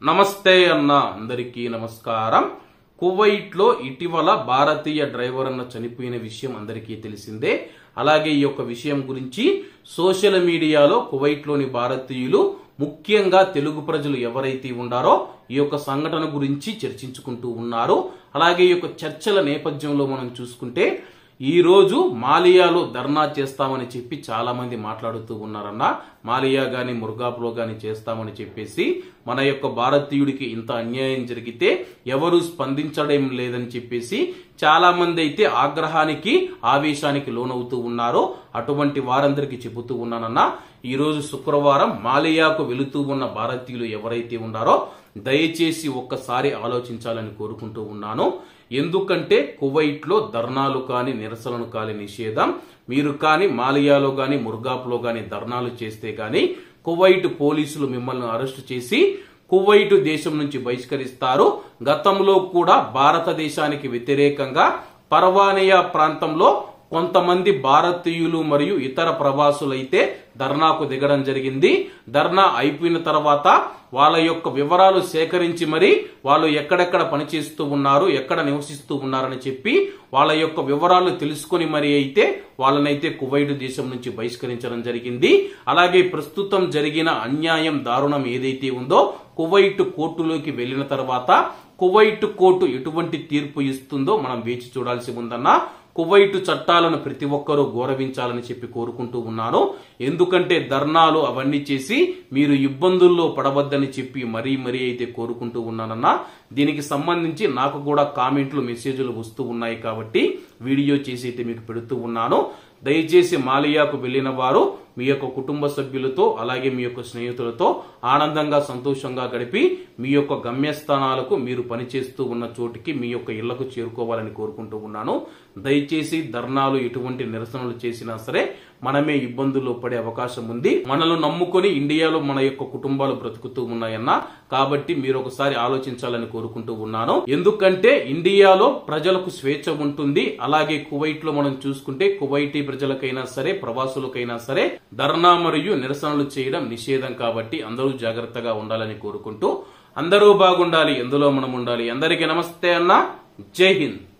నమస్తే అన్న అందరికీ నమస్కారం కువైట్ లో ఇటీవల భారతీయ డ్రైవర్ అన్న చనిపోయిన విషయం అందరికీ తెలిసిందే అలాగే ఈ యొక్క విషయం గురించి సోషల్ మీడియాలో కువైట్ లోని భారతీయులు ముఖ్యంగా తెలుగు ప్రజలు ఎవరైతే ఉండారో ఈ యొక్క సంఘటన గురించి చర్చించుకుంటూ ఉన్నారు అలాగే ఈ యొక్క చర్చల నేపథ్యంలో మనం చూసుకుంటే ఈ రోజు మాలియాలో ధర్నా చేస్తామని చెప్పి చాలా మంది మాట్లాడుతూ ఉన్నారన్న మాలియా గాని ముర్గాపులో గాని చేస్తామని చెప్పేసి మన యొక్క భారతీయుడికి ఇంత అన్యాయం జరిగితే ఎవరు స్పందించడం లేదని చెప్పేసి చాలా మంది అయితే ఆగ్రహానికి ఆవేశానికి లోనవుతూ ఉన్నారు అటువంటి వారందరికీ చెబుతూ ఉన్నానన్న ఈ రోజు శుక్రవారం మాలియాకు వెళుతూ ఉన్న భారతీయులు ఎవరైతే ఉన్నారో దయచేసి ఒక్కసారి ఆలోచించాలని కోరుకుంటూ ఉన్నాను ఎందుకంటే కువైట్ లో ధర్నాలు కాని నిరసనలు కాని నిషేధం మీరు కాని మాలియాలో గాని ముర్గాపులో గాని ధర్నాలు చేస్తే గాని కువైట్ పోలీసులు మిమ్మల్ని అరెస్టు చేసి కువైట్ దేశం నుంచి బహిష్కరిస్తారు గతంలో కూడా భారతదేశానికి వ్యతిరేకంగా పర్వానియా ప్రాంతంలో కొంతమంది భారతీయులు మరియు ఇతర ప్రవాసులైతే ధర్నాకు దిగడం జరిగింది ధర్నా అయిపోయిన తర్వాత వాళ్ళ యొక్క వివరాలు సేకరించి మరి వాళ్ళు ఎక్కడెక్కడ పనిచేస్తూ ఉన్నారు ఎక్కడ నివసిస్తూ ఉన్నారని చెప్పి వాళ్ళ యొక్క వివరాలు తెలుసుకొని మరి అయితే వాళ్ళనైతే కువైట్ దేశం నుంచి బహిష్కరించడం జరిగింది అలాగే ప్రస్తుతం జరిగిన అన్యాయం దారుణం ఏదైతే ఉందో కువైట్ కోర్టులోకి వెళ్లిన తర్వాత కువైట్ కోర్టు ఎటువంటి తీర్పు ఇస్తుందో మనం వేచి చూడాల్సి ఉందన్నా కువైట్ చట్టాలను ప్రతి ఒక్కరూ గౌరవించాలని చెప్పి కోరుకుంటూ ఉన్నాను ఎందుకంటే ధర్నాలు అవన్నీ చేసి మీరు ఇబ్బందుల్లో పడవద్దని చెప్పి మరీ మరీ అయితే కోరుకుంటూ ఉన్నానన్నా దీనికి సంబంధించి నాకు కూడా కామెంట్లు మెసేజ్లు వస్తూ ఉన్నాయి కాబట్టి వీడియో చేసి అయితే మీకు పెడుతూ ఉన్నాను దయచేసి మాలియాకు వెళ్లిన వారు మీ యొక్క కుటుంబ సభ్యులతో అలాగే మీ యొక్క స్నేహితులతో ఆనందంగా సంతోషంగా గడిపి మీ యొక్క గమ్యస్థానాలకు మీరు పనిచేస్తూ ఉన్న చోటికి మీ యొక్క ఇళ్లకు చేరుకోవాలని కోరుకుంటూ ఉన్నాను దయచేసి ధర్నాలు ఎటువంటి నిరసనలు చేసినా సరే మనమే ఇబ్బందుల్లో పడే అవకాశం ఉంది మనల్ని నమ్ముకొని ఇండియాలో మన యొక్క కుటుంబాలు బ్రతుకుతూ ఉన్నాయన్న కాబట్టి మీరు ఒకసారి ఆలోచించాలని కోరుకుంటూ ఉన్నాను ఎందుకంటే ఇండియాలో ప్రజలకు స్వేచ్ఛ ఉంటుంది అలాగే కువైట్ లో మనం చూసుకుంటే కువైటీ ప్రజలకైనా సరే ప్రవాసులకైనా సరే ధర్నా మరియు నిరసనలు చేయడం నిషేధం కాబట్టి అందరూ జాగ్రత్తగా ఉండాలని కోరుకుంటూ అందరూ బాగుండాలి ఎందులో మనం ఉండాలి అందరికీ నమస్తే అన్న జై హింద్